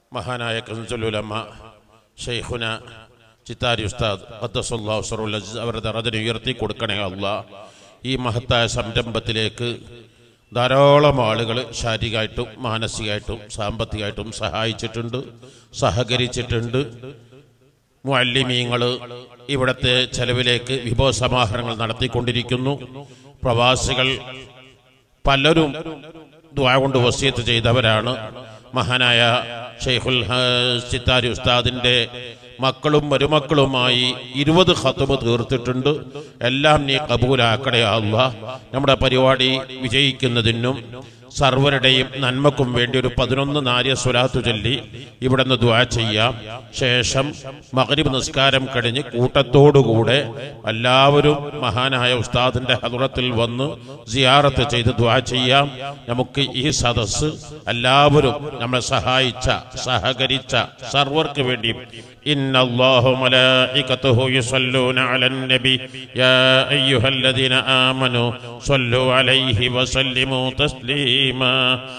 മഹാനായ കൻസുലുലമ്മ ഷെയ്ഖുന ചിത്താരി ഉസ്താദ് ഖദ്ദസുല്ലാഹു സറുൽ അസീസ് അവരുടെ റജന ഉയർത്തി കൊടുക്കണേ അല്ല ഈ മഹത്തായ സംരംഭത്തിലേക്ക് ധാരാളം ആളുകൾ ശാരീരികമായിട്ടും മാനസികമായിട്ടും സാമ്പത്തികമായിട്ടും സഹായിച്ചിട്ടുണ്ട് സഹകരിച്ചിട്ടുണ്ട് മുഅല്ലിമീങ്ങൾ ഇവിടുത്തെ ചെലവിലേക്ക് വിഭവസമാഹരണങ്ങൾ നടത്തിക്കൊണ്ടിരിക്കുന്നു പ്രവാസികൾ പലരും ദുആ കൊണ്ട് വസിയത്ത് ചെയ്തവരാണ് മഹാനായ ഷെയ്ഖുൽ ഹ- സിത്താരി ഉസ്താദിന്റെ മക്കളും മരുമക്കളുമായി ഇരുപത് ഖത്തുബ് തീർത്തിട്ടുണ്ട് എല്ലാം നീ കബൂലാക്കണേ അല്ലാ നമ്മുടെ പരിപാടി വിജയിക്കുന്നതിനും സർവരുടെയും നന്മക്കും വേണ്ടി ഒരു പതിനൊന്ന് നാര്യ സ്വലാത്തു ചൊല്ലി ഇവിടെ നിന്ന് ദ്വാ ചെയ്യാം ശേഷം മകരിബ് നിസ്കാരം കഴിഞ്ഞ് കൂട്ടത്തോടുകൂടെ എല്ലാവരും മഹാനായ ഉസ്താദിന്റെ ഹദുറത്തിൽ വന്ന് സിയാറത്ത് ചെയ്ത് ദ്വാ ചെയ്യാം നമുക്ക് ഈ സദസ്സ് എല്ലാവരും നമ്മളെ സഹായിച്ച സഹകരിച്ച സർവർക്ക് വേണ്ടി إن الله ملائكته يصلون على النبي يا أيها الذين آمنوا صلوا عليه وسلموا تسليما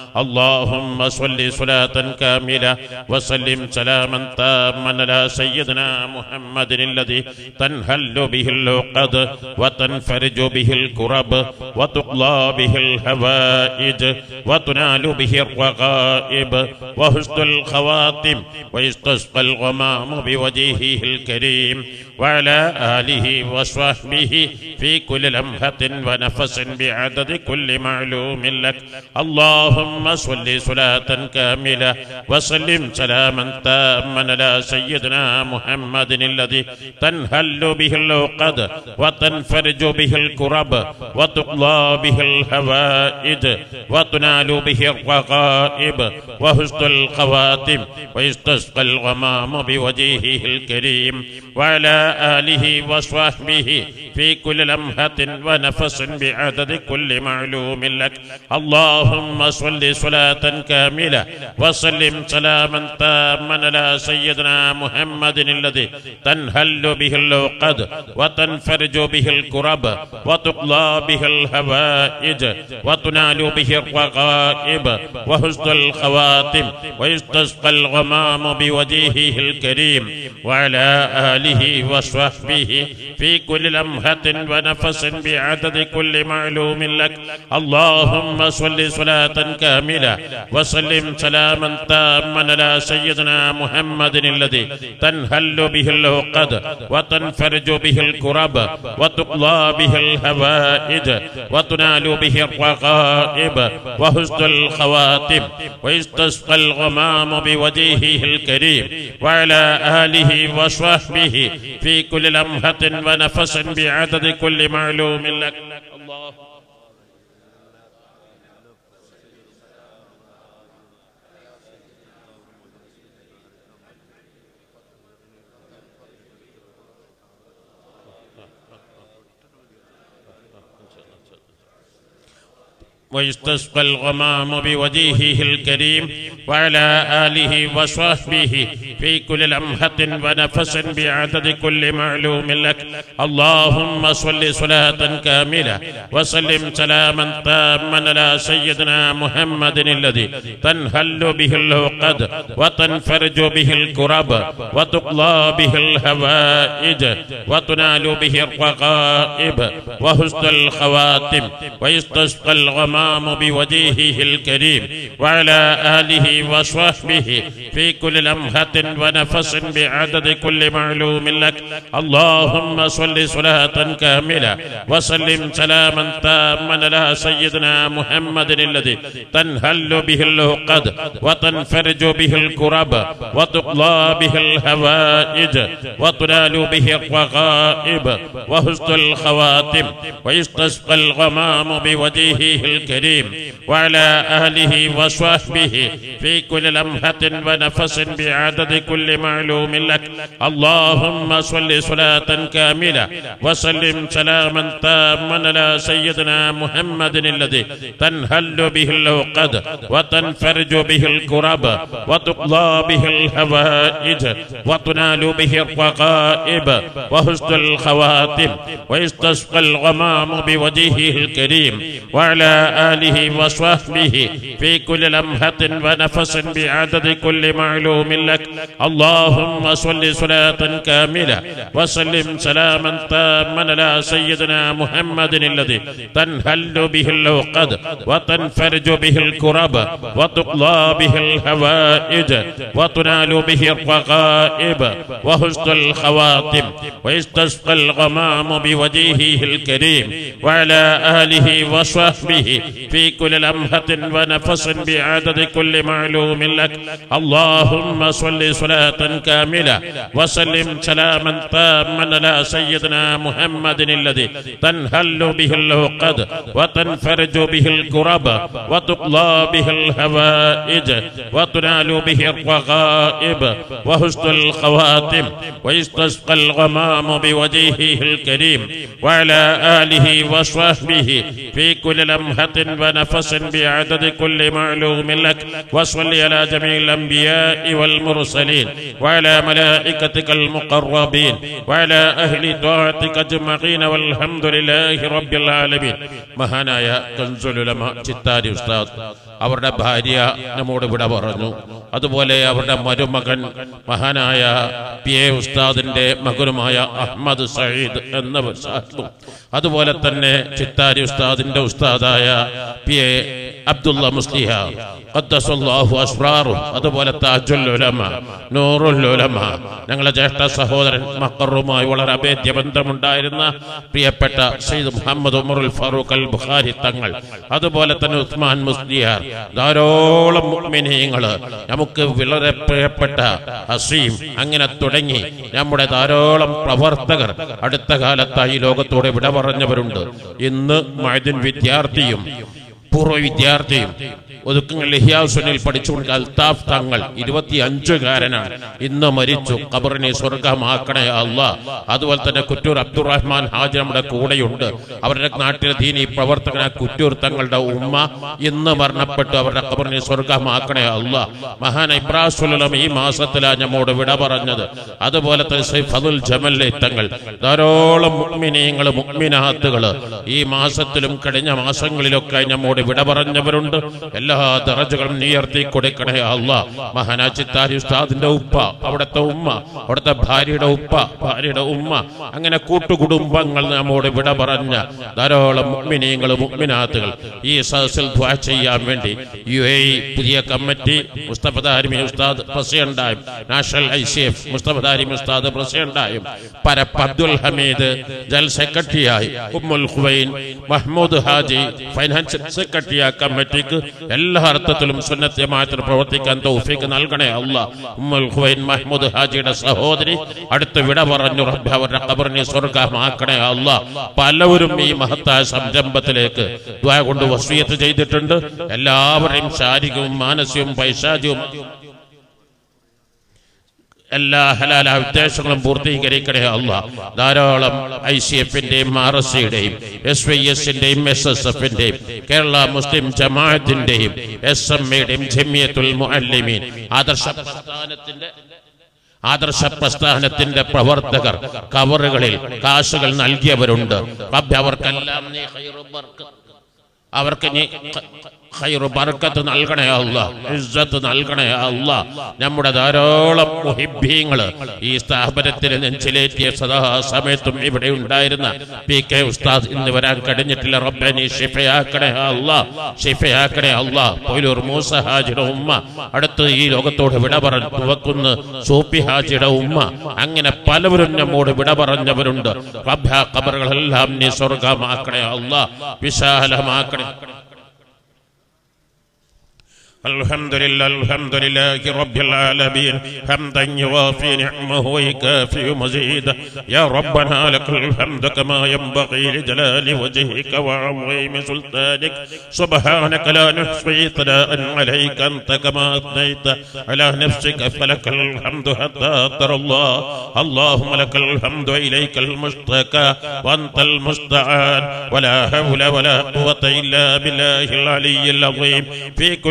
اللهم صل صلاة كاملة وسلم سلاما تاما على سيدنا محمد الذي تنهل به العقد وتنفرج به الكرب وتقضى به الهوائج وتنال به الرغائب وحسن الخواتم ويستسقى الغمام بوجهه الكريم وعلى آله وصحبه في كل لمحة ونفس بعدد كل معلوم لك اللهم صل صلاة كاملة وسلم سلاما تاما على سيدنا محمد الذي تنهل به العقد وتنفرج به الكرب وتقضى به الهوائج وتنال به الرغائب وحسن الخواتم ويستسقى الغمام بوجهه الكريم وعلى آله وصحبه في كل لمحة ونفس بعدد كل معلوم لك اللهم صل صلاة كاملة وسلم سلاما تاما على سيدنا محمد الذي تنهل به العقد وتنفرج به الكرب وتقضى به الهوائج وتنال به الرغائب وحسن الخواتم ويستسقى الغمام بوجهه الكريم وعلى آله وصحبه في كل لمحة ونفس بعدد كل معلوم لك اللهم صل صلاة كاملة وسلم سلاما تاما على سيدنا محمد الذي تنهل به العقد وتنفرج به الكرب وتقضى به الهوائج وتنال به الرغائب وحسن الخواتم ويستسقى الغمام بوجهه الكريم وعلى آله وصحبه في كل لمحة ونفس بعدد كل معلوم لك الله ويستسقى الغمام بوجهه الكريم وعلى آله وصحبه في كل لمحة ونفس بعدد كل معلوم لك اللهم صل صلاة كاملة وسلم سلاما تاما على سيدنا محمد الذي تنهل به العقد وتنفرج به الكرب وتقضى به الهوائج وتنال به الرغائب وحسن الخواتم ويستسقى الغمام بوجهه الكريم وعلى آله وصحبه في كل لمحة ونفس بعدد كل معلوم لك اللهم صل صلاة كاملة وسلم سلاما تاما على سيدنا محمد الذي تنهل به العقد وتنفرج به الكرب وتقضى به الهوائج وتنال به الرغائب وحسن الخواتم ويستسقى الغمام بوجهه الكريم وعلى آله وصحبه في كل لمحة ونفس بعدد كل معلوم لك اللهم صل صلاة كاملة وسلم سلاما تاما على سيدنا محمد الذي تنهل به العقد وتنفرج به الكرب وتقضى به الهوائج وتنال به الرغائب وحسن الخواتم ويستسقى الغمام بوجهه الكريم وعلى آله وصحبه في كل لمحة ونفس بعدد كل معلوم لك اللهم صل صلاة كاملة وسلم سلاما تاما على سيدنا محمد الذي تنهل به العقد وتنفرج به الكرب وتقضى به الهوائج وتنال به الرغائب وحسن الخواتم ويستسقى الغمام بوجهه الكريم وعلى آله وصحبه في كل لمحة ونفس بعدد كل معلوم لك اللهم صل صلاة كاملة وسلم سلاما تاما على سيدنا محمد الذي تنهل به العقد وتنفرج به الكرب وتقضى به الهوائج وتنال به الرغائب وحسن الخواتم ويستسقى الغمام بوجهه الكريم وعلى آله وصحبه في كل لمحة ونفس بعدد كل معلوم لك وصل على جميع الأنبياء والمرسلين وعلى ملائكتك المقربين وعلى أهل طاعتك أجمعين والحمد لله رب العالمين മഹാനായ കൻസുലുലമ ചിത്താരി ഉസ്താദ് അവരുടെ ഭാര്യ നമ്മോട് വിട പറഞ്ഞു അതുപോലെ അവരുടെ മരുമകൻ മഹാനായ പി എ ഉസ്താദിന്റെ മകനുമായ അഹമ്മദ് സയ്യിദ് എന്നവർ സാഹിബും അതുപോലെ തന്നെ ചിത്താരി ഉസ്താദിന്റെ ഉസ്താദായ പി എ അബ്ദുള്ള മുസ്ലിഹ ഖദ്ദസല്ലാഹു അസ്റാറും അതുപോലെ താജുൽ ഉലമ നൂറുൽ ഉലമ ഞങ്ങളെ ജ്യേഷ്ഠ സഹോദരൻ മക്കറുമായി വളരെ അഭേദ്യ ബന്ധമുണ്ടായിരുന്ന പ്രിയപ്പെട്ട സയ്യിദ് മുഹമ്മദ് ഉമറുൽ ഫാറൂഖ് അൽ ബുഖാരി തങ്ങൾ അതുപോലെ തന്നെ ഉസ്മാൻ മുസ്ലിയാർ ധാരാളം മുഅ്മിനീങ്ങള് നമുക്ക് വളരെ പ്രിയപ്പെട്ട ഹസീം അങ്ങനെ തുടങ്ങി നമ്മുടെ ധാരാളം പ്രവർത്തകർ അടുത്ത കാലത്തായി ലോകത്തോട് വിട പറഞ്ഞവരുണ്ട് ഇന്ന് മൈദിൻ വിദ്യാർത്ഥിയും പൂർവ്വ വിദ്യാർത്ഥിയും ഒതുക്കങ്ങൾ ലിഹിയാസുനിൽ പഠിച്ചുകൊണ്ട് അൽത്താഫ് തങ്ങൾ ഇരുപത്തി അഞ്ചുകാരനാണ് ഇന്ന് മരിച്ചു ഖബറിനെ സ്വർഗമാക്കണേ അല്ല അതുപോലെ തന്നെ കുറ്റൂർ അബ്ദുറഹ്മാൻ ഹാജി നമ്മുടെ കൂടെയുണ്ട് അവരുടെ നാട്ടിലെ ദീനി പ്രവർത്തകന കുറ്റൂർ തങ്ങളുടെ ഉമ്മ ഇന്ന് മരണപ്പെട്ടു അവരുടെ ഖബറിനെ സ്വർഗമാക്കണേ അല്ല മഹാൻ ഇബ്രാസുലം ഈ മാസത്തിലാണ് നമ്മോട് വിട പറഞ്ഞത് അതുപോലെ തന്നെ സൈഫ് ഫതുൽ ജമല്ലേ തങ്ങൾ ധാരാളം മുക്മിനീങ്ങൾ മുക്മിനാത്തുകള് ഈ മാസത്തിലും കഴിഞ്ഞ മാസങ്ങളിലൊക്കെ നമ്മോട് വിട പറഞ്ഞവരുണ്ട് എല്ലാ ദറജകളും ഉയർത്തി കൊടുക്കണേ അല്ല മഹാനാചിത്താരി ഉസ്താദിന്റെ ഉപ്പ അവിടുത്തെ ഉമ്മ അവിടുത്തെ ഭാര്യയുടെ ഉപ്പ ഭാര്യയുടെ ഉമ്മ അങ്ങനെ കൂട്ടുകുടുംബങ്ങൾ നമ്മോട് വിട പറഞ്ഞ ധാരാളം മുഗ്മിനീങ്ങൾ മുഗ്മിനാത്തുകൾ ഈ സദസ്സിൽ ദ്വാ ചെയ്യാൻ വേണ്ടി യു എ പുതിയ കമ്മിറ്റി മുസ്തഫ ദാരിമി ഉസ്താദ് പ്രസിഡന്റായും national I C F Mustafa Darimi ഉസ്താദ് പ്രസിഡന്റായും പരപ്പ് അബ്ദുൽ ഹമീദ് ജൽ സെക്രട്ടറിയായി Umm al Quwain Mahmood Haji financial secretary ആ കമ്മിറ്റിക്ക് എല്ലാ അർത്ഥത്തിലും സുന്നത്യമായത്തിൽ പ്രവർത്തിക്കാൻ തൗഫീക്ക് നൽകണേ അല്ല ഉമ്മുൽ ഖുവൈൻ മഹ്മൂദ് ഹാജിയുടെ സഹോദരി അടുത്ത് വിട പറഞ്ഞു റബ്ബ് അവരുടെ ഖബറിനെ സ്വർഗമാക്കണേ അല്ല പലവരും ഈ മഹത്തായ സംരംഭത്തിലേക്ക് ദ്വാ കൊണ്ട് വസീയത്ത് ചെയ്തിട്ടുണ്ട് എല്ലാവരെയും ശാരീരികവും മാനസികവും പൈശാചികവും എല്ലാ ഹലാല ഉദ്ദേശങ്ങളും പൂർത്തീകരിക്കണേ അല്ല ധാരാളം ഐ സി എഫിന്റെയും ആർ എസ് സിയുടെയും എസ് വൈ എസിന്റെയും എസ് എസ് എഫിന്റെയും കേരള മുസ്ലിം ജമാഅത്തിന്റെയും എസ് എം എയുടെയും ജമിയത്തുൽ മുഅല്ലിമീൻ ആദർശ പ്രസ്ഥാനത്തിന്റെ ആദർശ പ്രസ്ഥാനത്തിന്റെ പ്രവർത്തകർ കവറുകളിൽ കാശുകൾ നൽകിയവരുണ്ട് റബ്ബ് അവർക്കെല്ലാം നീ ഖൈറു ബർക്കത്ത് അവർക്ക് നീ ഖ- ഖൈറു ബർക്കത്ത് നൽകണേ അല്ല ഇസ്സത്ത് നൽകണേ അല്ല നമ്മുടെ ധാരാളം മുഹിബ്ബീങ്ങള് ഈ സ്ഥാപനത്തിന് നെഞ്ചിലേറ്റിയ സദാ സമയത്തും ഇവിടെ ഉണ്ടായിരുന്ന പി കെ ഉസ്താദ് ഇന്ന് വരാൻ കഴിഞ്ഞിട്ടില്ല റബ്ബെ നീ ഷിഫയാക്കണേ അല്ല ഷിഫയാക്കണേ അല്ല പൊയിലൂർ മൂസ ഹാജിയുടെ ഉമ്മ അടുത്ത് ഈ ലോകത്തോട് വിട പറഞ്ഞു തുവക്കുന്ന് സൂപ്പി ഹാജിയുടെ ഉമ്മ അങ്ങനെ പലവരും നമ്മോട് വിട പറഞ്ഞവരുണ്ട് റബ്ബ ആ ഖബറുകളെല്ലാം നീ സ്വർഗമാക്കണേ അല്ല വിശാലമാക്കണേ الحمد لله الحمد لله رب العالمين حمدا يوافي نعمه ويكافئ مزيدا يا ربنا لك الحمد كما ينبغي لجلال وجهك وعظيم سلطانك سبحانك لا نحصي ثناء عليك انت كما اثنيت على نفسك فلك الحمد حتى ترى الله اللهم لك الحمد اليك المشتكى وانت المستعان ولا حول ولا قوه الا بالله العلي العظيم في كل لحظه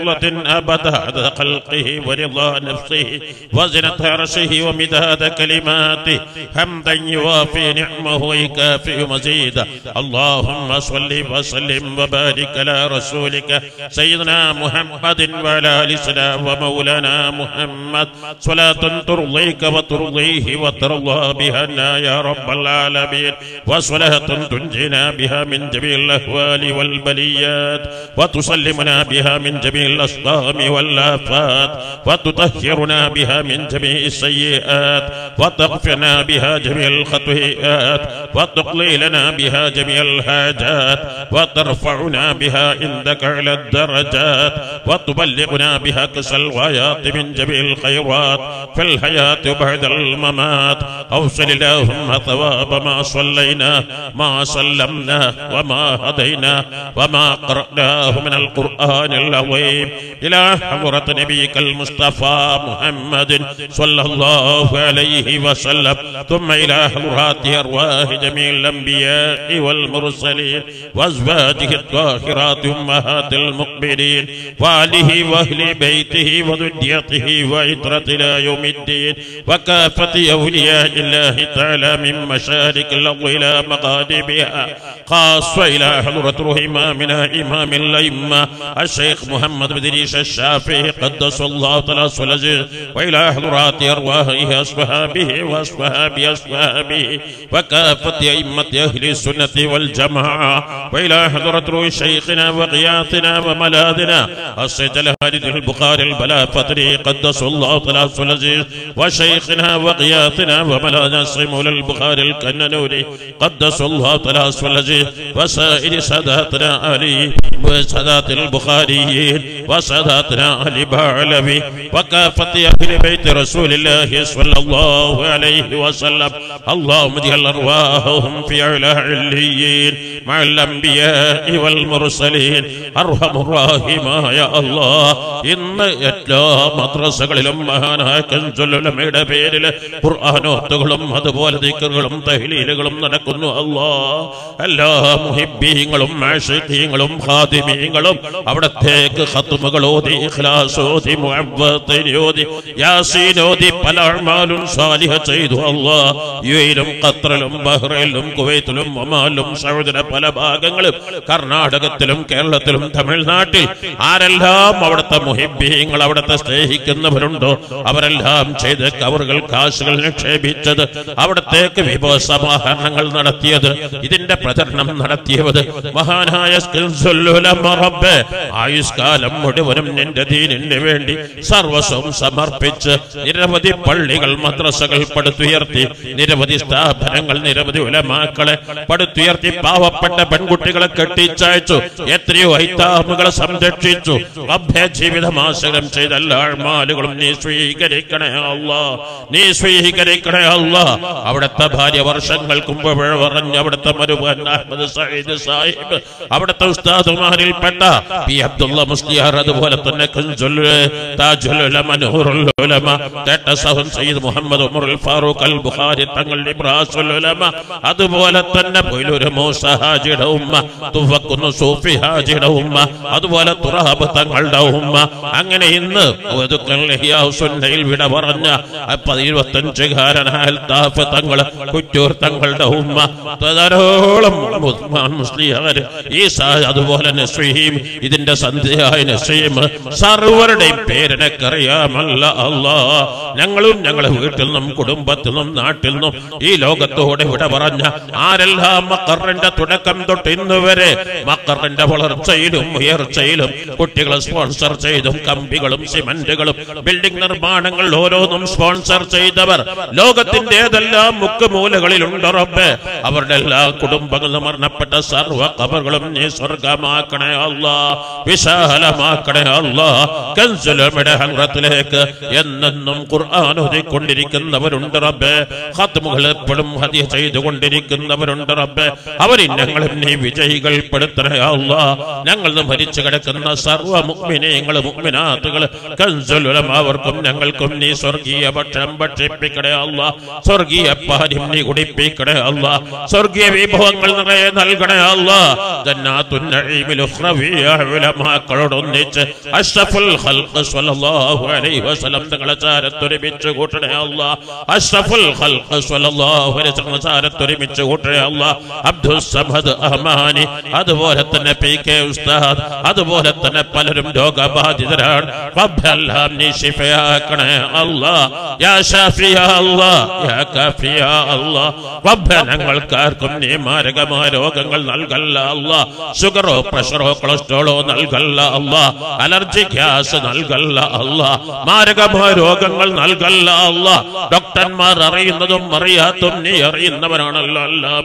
لحظة أبدا عدد خلقه ورضا نفسه وزنة عرشه ومداد كلماته حمدا يوافي نعمه ويكافئ مزيدا اللهم صل وسلم وبارك على رسولك سيدنا محمد وعلى آل سيدنا ومولانا محمد صلاة ترضيك وترضيه وترضى بها عنا يا رب العالمين وصلاة تنجينا بها من جميع الأهوال والبليات وتسلمنا بها من جميع الأسقام والآفات وتطهرنا بها من جميع السيئات وتغفرنا بها جميع الخطيئات وتقضي لنا بها جميع الحاجات وترفعنا بها عندك على الدرجات وتبلغنا بها كسى الغايات من جميع الخيرات في الحياة وبعد الممات أوصل اللهم ثواب ما صلينا ما سلمنا وما هدينا وما قرأناه من القرآن العظيم إلى حضرة نبيك المصطفى محمد صلى الله عليه وسلم ثم إلى حضرات أرواح جميع الأنبياء والمرسلين وأزواجه الطاهرات أمهات المقبلين وآله وأهل بيته وذريته وعترة إلى يوم الدين وكافة أولياء الله تعالى من مشارق الأرض إلى مغاربها خاصة إلى حضرة إمامنا إمام الأئمة الشيخ محمد بن ريش الشافعي قدس الله تعالى العزيز وإلى حضرات أرواحه أصحابه وأصحاب أصحابه وكافة أئمة أهل السنة والجماعة وإلى حضرة شيخنا وقياتنا وملاذنا السيد الهادي البخاري البلا فتري قدس الله تعالى العزيز وشيخنا وقياتنا وملاذنا سيمول البخاري الكننوري قدس الله تعالى العزيز وسائر ساداتنا علي وسادات البخاريين وساداتنا علي بعلبي وكافة أهل بيت رسول الله صلى الله عليه وسلم اللهم اجعل أرواحهم في أعلى عليين مع الأنبياء والمرسلين أرحم الراحمة يا الله ഇന്ന് എല്ലാ മദ്രസകളിലും മഹാനായ കൻസുലമയുടെ പേരിൽ ഖുർആാനോത്തുകളും അതുപോലെ ദിക്കറുകളും തഹ്ലീലുകളും നടക്കുന്നു അല്ലാ എല്ലാ മുഹിബീങ്ങളും ആഷിഖീങ്ങളും ഖാദിമീങ്ങളും അവിടത്തേക്ക് ഖത്മുകൾ ഓതി ഇഖ്ലാസ് ഓതി മുഅവ്വത്തിൻ ഓതി യാസീൻ ഓതി പല അഅ്മാലും സാലിഹ ചെയ്തു അല്ലാ യുഎയിലും ഖത്തറിലും ബഹ്റൈനിലും കുവൈത്തിലും ഒമാനിലും സൗദിയുടെ പല ഭാഗങ്ങളും കർണാടകത്തിലും കേരളത്തിലും തമിഴ്നാട്ടിൽ ആരെല്ലാം അവിടുത്തെ മുഹിബീങ്ങൾ അവിടുത്തെ സ്നേഹിക്കുന്നവരുണ്ടോ അവരെല്ലാം ചെയ്ത് കവറുകൾ കാശുകൾ നിക്ഷേപിച്ചത് അവിടത്തേക്ക് വിഭവ സമാഹരണങ്ങൾ നടത്തിയത് ഇതിന്റെ പ്രചരണം നടത്തിയത് മഹാനായ സ്കിൽസുല്ലുലമ റബ്ബേ, ആയുഷ്കാലം മുഴുവനും നിന്റെ ദീനിന് വേണ്ടി സർവസ്വം സമർപ്പിച്ച് നിരവധി പള്ളികൾ മദ്രസകൾ പടുത്തുയർത്തി നിരവധി സ്ഥാപനങ്ങൾ നിരവധി ഉലമാക്കളെ പടുത്തുയർത്തി പാവപ്പെട്ട പെൺകുട്ടികളെ കെട്ടിച്ചയച്ചു എത്രയോ ഐത്താമുകളെ സംരക്ഷിച്ചു റബ്ബേ ജീവിതമാശകം ചെയ്ത എല്ലാ അഴ്മാലുകളും നീ സ്വീകരിക്കണേ അല്ലാ നീ സ്വീകരിക്കണേ അല്ലാ അവിടുത്തെ ഭാര്യ വർഷങ്ങൾക്ക് മുമ്പ് പിഴ പറഞ്ഞ് അവിടുത്തെ മരുമകൻ അഹമ്മദ് സയ്യിദ് സാഹിബ് അവിടുത്തെ ഉസ്താദുമാരിൽപ്പെട്ട പി അബ്ദുള്ള മുസ്ലിയാർ അതുപോലെ തന്നെ കുൻസുൽ താജുൽ ഉലമ നൂറുൽ ഉലമ തേട്ട സഹൻ സയ്യിദ് മുഹമ്മദ് ഉമറുൽ ഫാറൂഖ് അൽ ബുഖാരി തങ്ങൾ ഇബ്രാസുൽ ഉലമ അതുപോലെ തന്നെ പൊയിലൂര് മൂസ ഹാജിയുടെ ഉമ്മ തുവക്കുന്നു സൂഫി ഹാജിയുടെ ഉമ്മ അതുപോലെ തുറഹബ് തങ്ങളുടെ ഉമ്മ അങ്ങനെ ഇന്ന് ഒതുക്കൽ സുന്നയിൽ വിട പറഞ്ഞ ഇരുപത്തഞ്ചുകാരനായ അൽത്താഫ് തങ്ങൾ കുറ്റൂർ തങ്ങളുടെ ഉമ്മ ധാരാളം ഉസ്മാൻ മുസ്ലിയാര് ഈസ അതുപോലെ നസ്രീം ഇതിന്റെ സന്ധ്യയായ നസ്രീം സർവരുടെയും പേരെനക്കറിയാമല്ല അല്ലാ ഞങ്ങളും ഞങ്ങളുടെ വീട്ടിൽ നിന്നും കുടുംബത്തിൽ നിന്നും നാട്ടിൽ നിന്നും ഈ ലോകത്തോടെ വിട പറഞ്ഞ ആരെല്ലാം മക്കറിന്റെ തുടക്കം തൊട്ട് ഇന്ന് വരെ മക്കറിന്റെ വളർച്ചയിലും ഉയർച്ചയിലും കുട്ടികളെ സ്പോൺസർ ചെയ്തും കമ്പികളും സിമന്റുകളും ബിൽഡിംഗ് നിർമ്മാണങ്ങൾ ഓരോന്നും സ്പോൺസർ ചെയ്തവർ ലോകത്തിന്റെ ഏതെല്ലാം മുക്കുമൂലകളിലുണ്ട് റബ്ബേ അവരുടെ എല്ലാ കുടുംബങ്ങളും മരണപ്പെട്ട സർവ്വ കബറുകളും നീ സ്വർഗമാക്കണേ അല്ലാ വിശാലമാക്കണേ അല്ലാ കൻസുലമയുടെ ഹംറത്തിലേക്ക് എന്നെന്നും ഖുർആൻ ഓതിക്കൊണ്ടിരിക്കുന്നവരുണ്ട് റബ്ബേ ഖത്മുകൾ എപ്പോഴും ഹദിയ ചെയ്തുകൊണ്ടിരിക്കുന്നവരുണ്ട് റബ്ബേ അവരിൽ ഞങ്ങളും നീ വിജയികൾ പെടുത്തണേ അല്ലാ ഞങ്ങൾ ഭരിച്ചു കിടക്കുന്ന സർവ്വ മുഗ്മിനീങ്ങൾ മുഗ്മിനാത്തുകൾ കൻസുലം അവർക്കും ഞങ്ങൾക്കും നീ സ്വർഗീയ ഭക്ഷണം ഭക്ഷിപ്പിക്കണേ അല്ല സ്വർഗീയ പാര്യം നീ കുടിപ്പിക്കണേ അല്ല സ്വർഗീയ വിഭവങ്ങൾ നിറയെ നൽകണേ അല്ല ജന്നാത്തുന്നഈമിൽ ഉഖ്റവിയ ഉലമാക്കളോടും ഒന്നിച്ച് അഷ്റഫുൽ ഖൽഖ് സ്വല്ലല്ലാഹു അലൈഹി വസല്ലം തങ്ങളെ ചാരത്തൊരുമിച്ച് കൂട്ടണേ അല്ലാ അഷ്റഫുൽ ഖൽഖ് സ്വല്ലല്ലാഹു അലൈഹി വസല്ലം ചാരത്തൊരുമിച്ച് കൂട്ടണേ അല്ലാ അബ്ദുൽ സമദ് അഹ്മാനി അതുപോലെ തന്നെ പി കെ ഉസ്താദ് അതുപോലെ തന്നെ പലരും രോഗബാധിതരാണ് റബ്ബെല്ലാം നീ ശിഫയാക്കണേ അല്ലാ യാ ഷാഫി യാ അല്ലാ യാ കാഫി യാ അല്ലാ റബ്ബെ ഞങ്ങൾക്കാർക്കും നീ മാരകമായ രോഗങ്ങൾ നൽകല്ല അല്ലാ ഷുഗറോ പ്രഷറോ കൊളസ്ട്രോളോ നൽകല്ല അല്ലാ അലർജി ഗ്യാസ് നൽകല്ല അല്ലാ മാരകമായ രോഗങ്ങൾ നൽകല്ല അല്ലാ ഡോക്ടർമാർ അറിയുന്നതും അറിയാത്തും നീ അറിയുന്നവനാണല്ലോ എല്ലാം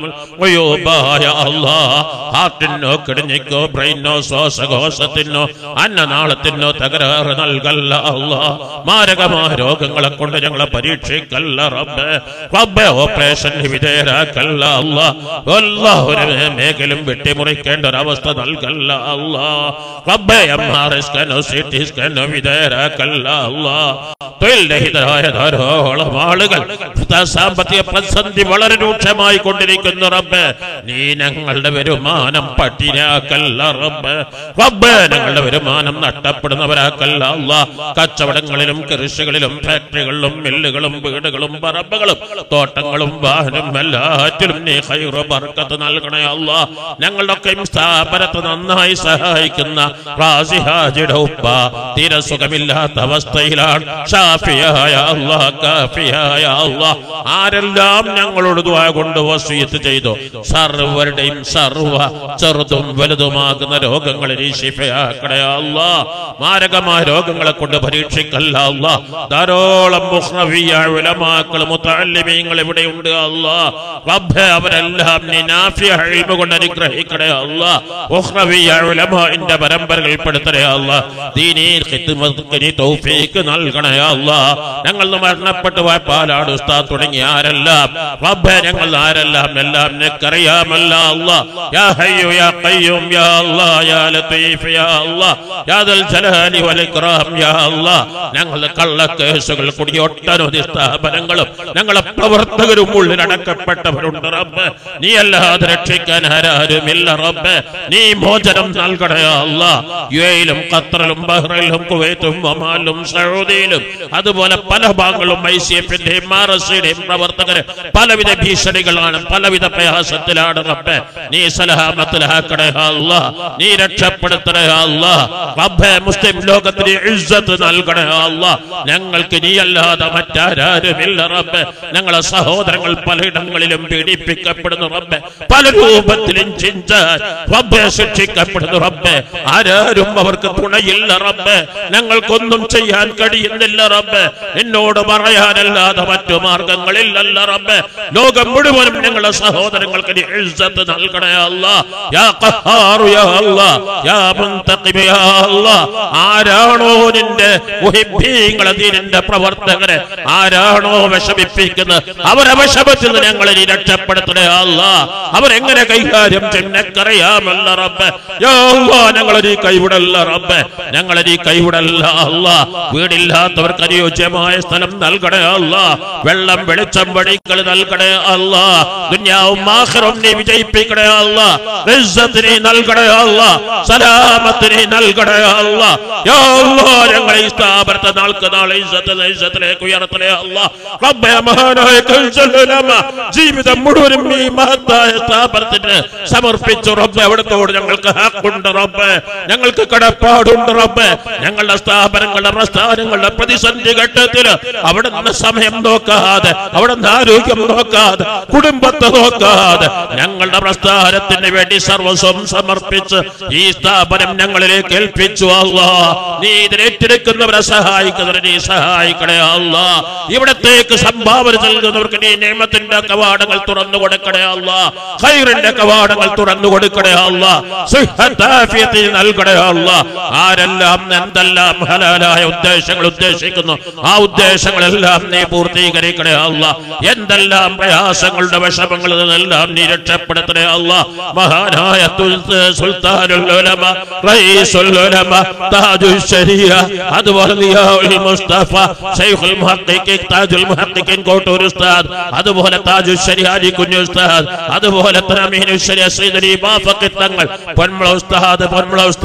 വയോബായ അല്ലാ ഹാർട്ടിനോ കിഡ്നിക്കോ ബ്രെയിനോ ശ്വാസകോശത്തിനോ അന്നനാളത്തിനോ തകരാറ് നൽകല്ല അല്ലാ മാരകമായ രോഗങ്ങളെ കൊണ്ട് ഞങ്ങളെ പരീക്ഷിക്കല്ല റബ്ബേ റബ്ബേ ഓപ്പറേഷൻ വിധേയരാക്കല്ല അല്ലാ എല്ലാ ഒരു മേഖലും വെട്ടിമുറിക്കേണ്ട ഒരവസ്ഥ നൽകല്ല അല്ലാ റബ്ബേ എം ആർ സ്കാനോ സി ടി സ്കാനോ വിധേയരാക്കല്ല അല്ലാ തൊഴിൽ രഹിതരായ ധാരാളം ആളുകൾ സാമ്പത്തിക പ്രതിസന്ധി വളരെ രൂക്ഷമായി കൊണ്ടിരിക്കുന്നു റബ്ബേ നീ ഞങ്ങളുടെ വരുമാനം പട്ടിരാക്കല്ല റബ്ബേ റബ്ബേ ഞങ്ങളുടെ വരുമാനം നഷ്ടപ്പെടുന്നവരാക്കല്ല അല്ലാ കച്ചവടങ്ങളിലും കൃഷികളിലും ഫാക്ടറികളിലും മില്ലുകളും വീടുകളും പറമ്പുകളും തോട്ടങ്ങളും വാഹനം എല്ലാറ്റിലും നീ ഹൈറ ബർക്കത്ത് നൽകണേ അല്ലാ ഞങ്ങളുടെയൊക്കെയും സ്ഥാപനത്തെ നന്നായി സഹായിക്കുന്ന റാസി ഹാജിയുടെ ഉപ്പ തീരെ സുഖമില്ലാത്ത അവസ്ഥയിലാണ് ഷാഫിയായ അല്ലാ കാഫിയായ അല്ലാ ആരെല്ലാം ഞങ്ങളോട് ദുആ കൊണ്ട് വസീയത്ത് ചെയ്തു സർവരുടെയും സർവ ചെറുതും വലുതുമാകുന്ന രോഗങ്ങളെ നീ ശിഫയാക്കണേ അല്ലാ മാരകമായ രോഗങ്ങളെ കൊണ്ട് പരീക്ഷിക്കല്ല അല്ലാ ധാരാളം മുഹ്റവിയ ഉലമാക്കൾ മുത്തല്ലിമീങ്ങൾ ഇവിടെയുണ്ട് അല്ലാ റബ്ബേ അവരെല്ലാം നീ നാഫിയ ഇൽമ കൊണ്ട് അനുഗ്രഹിക്കണേ അല്ലാ മുഹ്റവിയ ഉലമാഇന്റെ പരമ്പരകൾ പെടുത്തണേ അല്ലാ ദീനീ ഖിദ്മത്തിന് നീ തൗഫീക്ക് നൽകണേ അല്ലാ ഞങ്ങൾ മരണപ്പെട്ടു പോയ പാലാട് ഉസ്താദ് തുടങ്ങിയ ആരെല്ലാം റബ്ബേ ഞങ്ങൾ ആരെല്ലാം എല്ലാം നിനക്കറിയാമല്ല അല്ലാ യാ ഹയ്യു യാ ഖയ്യൂം യാ അല്ലാ യാ ലത്തീഫ് യാ അല്ലാ യാ ദൽ ജലാലി വൽ ഇക്റാം യാ അല്ലാ ഞങ്ങളുടെ കള്ളക്കേസുകൾ കൂടി ഒട്ടനവധി സ്ഥാപനങ്ങളും ഞങ്ങളെ പ്രവർത്തകരും ഉള്ളിൽ അടക്കപ്പെട്ടവരുണ്ട് റബ്ബ് നീ അല്ലാതെ രക്ഷിക്കാൻ ആരാരുമില്ല റബ്ബ് നീ മോചനം നൽകണേ അല്ലാ യു എയിലും ഖത്തറിലും ബഹ്റൈനിലും കുവൈത്തും ഒമാനിലും സൗദിയിലും അതുപോലെ പല ഭാഗങ്ങളും ഐ സി എഫിന്റെയും ആർ എസ് സിയുടെയും പ്രവർത്തകര് പലവിധ ഭീഷണികളാണ് പലവിധ പ്രയാസത്തിലാണ് റബ്ബെ നീ സലഹാമത്തിലാക്കണേ അല്ലാ നീ രക്ഷപ്പെടുത്തണേ അല്ലാ റബ്ബെ മുസ്ലിം ലോകത്തിന് ഇസ്സത്ത് നൽകണേ അല്ലാ ഞങ്ങൾക്ക് നീ അല്ലാതെ മറ്റാരുമില്ല റബ്ബെ ഞങ്ങളെ സഹോദരങ്ങൾ പലയിടങ്ങളിലും പീഡിപ്പിക്കപ്പെടുന്നു റബ്ബെ പല രൂപത്തിലും ചിന്ത റബ്ബെ ശിക്ഷിക്കപ്പെടുന്നു റബ്ബെ ആരാരും അവർക്ക് തുണയില്ല റബ്ബെ ഞങ്ങൾക്കൊന്നും ചെയ്യാൻ കഴിയുന്നില്ല റബ്ബെ എന്നോട് പറയാനല്ലാതെ മറ്റു മാർഗങ്ങളില്ലല്ല റബ്ബെ ലോകം മുഴുവനും ഞങ്ങളുടെ സഹോദരങ്ങൾക്ക് നീ ഇസ്സത്ത് നൽകണേ അല്ലാ യാ ഖഹാറു യാ അല്ലാ യാ മുൻതഖിബ് യാ അല്ലാ ആരാണോ നിന്റെ മുഹിബ്ബീങ്ങളെ ദീനിന്റെ പ്രവർത്തകരെ ആരാണോ വിഷമിപ്പിക്കുന്നത് അവരെ വിഷമത്തിൽ നിന്ന് ഞങ്ങളെ നീ രക്ഷപ്പെടുത്തണേ അല്ലാ അവരെങ്ങനെ കൈകാര്യം ചെയ്യുന്നറിയാമല്ല റബ്ബെ യാ അല്ലാ ഞങ്ങളെ നീ കൈവിടല്ല റബ്ബെ ഞങ്ങളെ നീ കൈവിടല്ല അല്ലാ വീടില്ലാത്തവർക്ക് അനുയോജ്യമായ സ്ഥലം നൽകണേ അല്ലാ വെള്ളം വെളിച്ചം വഴികൾ നൽകണേ അല്ലാ ദുനിയാവും ആഖിറവും നീ വിജയിപ്പിക്കണേ അല്ലാ ഇസ്സത്തിനെ നൽകണേ അല്ലാ സലാമത്തിനെ നൽകണേ അല്ലാ യാ അല്ലാ ഞങ്ങളെ ഈ സ്ഥാപനത്തെ നാൾക്ക് നാളെ ഇസ്സത്തിൽ ഇസ്സത്തിലേക്ക് ഉയർത്തണേ അല്ലാ റബ്ബേ മഹാനായ കൽസൽ ഉലമ ജീവിതം മുഴുവനും ഈ മഹത്തായ സ്ഥാപനത്തിന് സമർപ്പിച്ചു റബ്ബെ അവിടത്തോട് ഞങ്ങൾക്ക് ഹക്കുണ്ട് റബ്ബെ ഞങ്ങൾക്ക് കടപ്പാടുണ്ട് റബ്ബെ ഞങ്ങളുടെ സ്ഥാപനങ്ങളുടെ പ്രസ്ഥാനങ്ങളുടെ പ്രതിസന്ധി ഘട്ടത്തിൽ അവിടെ നിന്ന് സമയം നോക്കാതെ അവിടെ നിന്ന് ആരോഗ്യം നോക്കാതെ കുടുംബത്തെ നോക്കാതെ ഞങ്ങളുടെ പ്രസ്ഥാനത്തിന് വേണ്ടി സർവസ്വം സമർപ്പിച്ച് ഈ സ്ഥാപനം ഞങ്ങളിലേക്ക് ഏൽപ്പിച്ചു അല്ലാ നീ ഇതിനേറ്റെടുക്കുന്നവരെ സഹായിക്കുന്നവരെ നീ സഹായിക്കണേ അല്ലാ ഇവിടത്തേക്ക് സംഭാവന നൽകുന്നവർക്ക് നീ നിയമത്തിന്റെ കവാടങ്ങൾ തുറന്നു കൊടുക്കണേ അല്ലാ ഖൈറിന്റെ കവാടങ്ങൾ തുറന്നു കൊടുക്കണേ അല്ലാ സുഹത്താഫിയത്തെ നൽകണേ അല്ലാ ആരെല്ലാം എന്തെല്ലാം ഹലാലായ ഉദ്ദേശങ്ങൾ ഉദ്ദേശിക്കുന്നു ആ ഉദ്ദേശങ്ങളെല്ലാം നീ പൂർത്തീകരിക്കണേ അല്ല എന്തെല്ലാം പ്രയാസങ്ങളുടെ വിഷമങ്ങളിൽ നിന്നെല്ലാം നീ രക്ഷപ്പെടുത്തണേ അല്ല മഹാനായ തുൽ- സുൽത്താനുൽ ഉലമ, റഈസുൽ ഉലമ, താജുൽ ശരീഅ, അതുപോലെ ദിയാഉൽ മുസ്തഫ ശൈഖുൽ മുഹഖിഖ് താജുൽ മുഹഖിഖിൻ കോട്ടൂർ ഉസ്താദ് അതുപോലെ താജുൽ ശരിയാജി കുഞ്ഞു ഉസ്താദ് അതുപോലെ തന്നെ അമീനുൽ ശരിയ സയ്യിദ് അലി ബാഫഖി തങ്ങൾ പൊന്മുള ഉസ്താദ് പൊന്മുള ഉസ്താദ്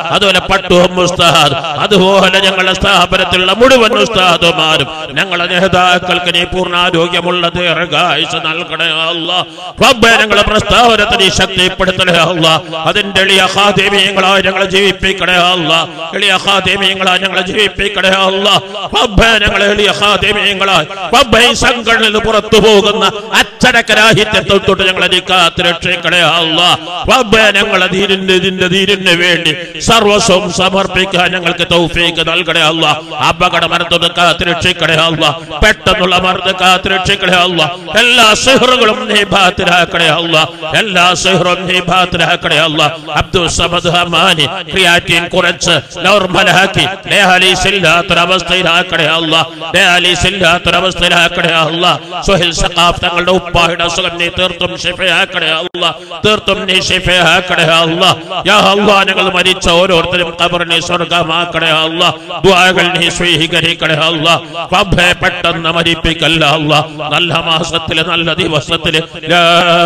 അതുപോലെ പട്ടുവം ഉസ്താദ് അതുപോലെ ഞങ്ങളുടെ സ്ഥാപനത്തിലുള്ള മുഴുവൻ ഉസ്താദുമാരും ഞങ്ങളുടെ നേതാക്കൾക്ക് നീ പൂർണ്ണാരോഗ്യമുള്ള ദീർഘായുസ് നൽകണേ അല്ല റബ്ബേ ഞങ്ങളുടെ പ്രസ്താവനത്തെ നീ ശക്തിപ്പെടുത്തണേ അല്ല അതിന്റെ എളിയ ഹാദേമീയങ്ങളായി ഞങ്ങളെ ജീവിപ്പിക്കണേ അല്ല എളിയ ഹാദേമീയങ്ങളായി ഞങ്ങളെ ജീവിപ്പിക്കണേ അല്ല റബ്ബേ ഞങ്ങളെ എളിയ ഹാദേമീയങ്ങളായി റബ്ബേ ഈ സംഘടനയിൽ നിന്ന് പുറത്തു പോകുന്ന അച്ചടക്കരാഹിത്യത്തിൽ തൊട്ട് ഞങ്ങളെ നീ കാത്ത് രക്ഷിക്കണേ അല്ല റബ്ബേ ഞങ്ങളെ ധീരിന്റെ ഇതിന്റെ ധീരിന് വേണ്ടി സർവസ്വം സമർപ്പിക്കാൻ ഞങ്ങൾക്ക് തൗഫീക്ക് നൽകണേ അല്ല അപകട മരണത്തിന് കാത്ത് രക്ഷിക്കണേ അല്ല പെട്ടെന്നുള്ള മരണത്തെ കാത്ത് രക്ഷിക്കണേ അല്ല എല്ലാ സിഹറുകളും നീ ബാത്തിലാക്കണേ അല്ല എല്ലാ സിഹറും നീ ബാത്തിലാക്കണേ അല്ല അബ്ദുൽ സമദ് ഹമാനി ക്രിയാറ്റിൻ കുറച്ച് നോർമലാക്കി ഡയാലിസ് ഇല്ലാത്തൊരവസ്ഥയിലാക്കണേ അല്ല ഡയാലിസ് ഇല്ലാത്തൊരവസ്ഥയിലാക്കണേ അല്ല സുഹിൽ സഖാഫ് തങ്ങളുടെ ഉപ്പായുടെ അസുഖം നീ തീർത്തും ഷിഫയാക്കണേ അല്ല തീർത്തും നീ ഷിഫയാക്കണേ അല്ല യാ അല്ലാ ഞങ്ങൾ മരിച്ച ഓരോരുത്തരും ഖബറിനെ സ്വർഗമാക്കണേ അല്ല ദുആകൾ നീ സ്വീകരിക്കണേ അല്ല റബ്ബേ പെട്ടെന്ന് മരിപ്പിക്കല്ല അല്ല നല്ല മാസത്തില് നല്ല ദിവസത്തില് ലാ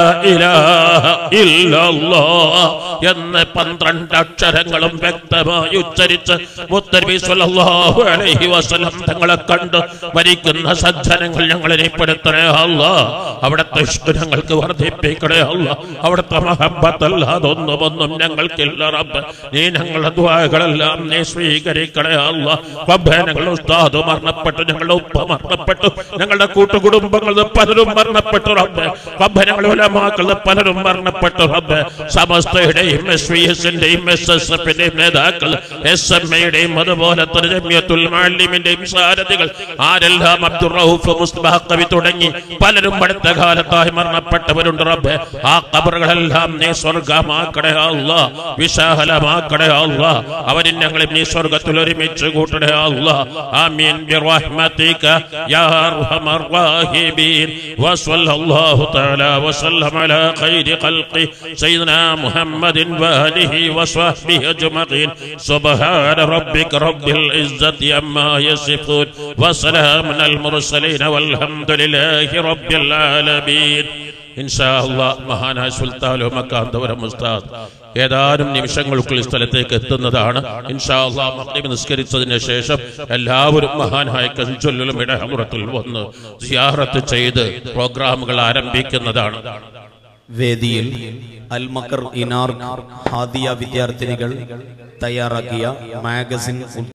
ഇലാഹ ഇല്ലല്ലാഹ് എന്ന് പന്ത്രണ്ട് അക്ഷരങ്ങളും വ്യക്തമായി ഉച്ചരിച്ച് മുത്തനബി സ്വല്ലല്ലാഹു അലൈഹി വസല്ലം തങ്ങളെ കണ്ട് മരിക്കുന്ന സജ്ജനങ്ങൾ ഞങ്ങളെ പെടുത്തണേ അല്ല അവിടുത്തെ ഇഷ്ക് ഞങ്ങൾക്ക് വർദ്ധിപ്പിക്കണേ അല്ല അവിടുത്തെ മഹബത്തല്ലാതെ ഒന്നും ഒന്നും ഞങ്ങൾക്കില്ല റബ്ബ് നീ ഞങ്ങളുടെ ദ്വാകളെല്ലാം നീ സ്വീകരിക്കണേ അല്ല റബ്ബേ ഞങ്ങളുടെ ഉസ്താദ് മരണപ്പെട്ടു ഞങ്ങളുടെ ഉപ്പ മരണപ്പെട്ടു ഞങ്ങളുടെ കൂട്ടുകുടുംബങ്ങളിൽ പലരും മരണപ്പെട്ടു റബ്ബേ റബ്ബേ ഞങ്ങളുടെ ഉലമാക്കളിൽ പലരും മരണപ്പെട്ടു റബ്ബേ സമസ്തയുടെയും എസ് വി എസിന്റെയും എസ് എസ് എഫിന്റെയും നേതാക്കൾ എസ് എം എയുടെയും അതുപോലെ തന്നെ ജമിയത്തുൽ മാലിമിന്റെയും സാരഥികൾ ആരെല്ലാം അബ്ദുൾ റൌഫ് മുസ്തഫ കവി തുടങ്ങി പലരും അടുത്ത കാലത്തായി മരണപ്പെട്ടവരുണ്ട് റബ്ബേ ആ കബറുകളെല്ലാം നീ സ്വർഗമാക്കണേ അല്ല വിശാലമാക്കണേ അല്ല അവരിൽ ഞങ്ങളെ നീ സ്വർഗത്തിൽ ഒരുമിച്ച് കൂട്ടണേ അല്ല ആമീൻ ബിറഹ്മതിക യാ അർഹമർ റഹീമീൻ വസല്ലല്ലാഹു തആല വസല്ലം അലാ ഖൈരി ഖൽഖി സയ്യിദന മുഹമ്മദിൻ വആലിഹി വസ്വഹ്ബിഹി അജ്മഈൻ സുബ്ഹാന റബ്ബിക റബ്ബിൽ ഇസ്സതി അമ്മാ യസിഫൂൻ വസലാമുൻ അൽ മുർസലീൻ വൽഹംദുലില്ലാഹി റബ്ബിൽ ആലമീൻ ഇൻഷാ അല്ലാഹ് മഹാനായ സുൽത്താലോ മക്കാന്തവരം ഉസ്താദ് ഏതാനും നിമിഷങ്ങൾക്കുള്ള ഈ സ്ഥലത്തേക്ക് എത്തുന്നതാണ് ഇൻഷാ അല്ലാഹ് മഗ്രിബ് നിസ്കരിച്ചതിന് ശേഷം എല്ലാവരും മഹാനായ കഞ്ചൊല്ലിലും ഇടഹമുറത്തിൽ വന്ന് സിയാറത്ത് ചെയ്ത് പ്രോഗ്രാമുകൾ ആരംഭിക്കുന്നതാണ് വേദിയിൽ അൽമക്കർ ഇനാർ ഹാദിയ വിദ്യാർത്ഥിനികൾ തയ്യാറാക്കിയ മാഗസിൻ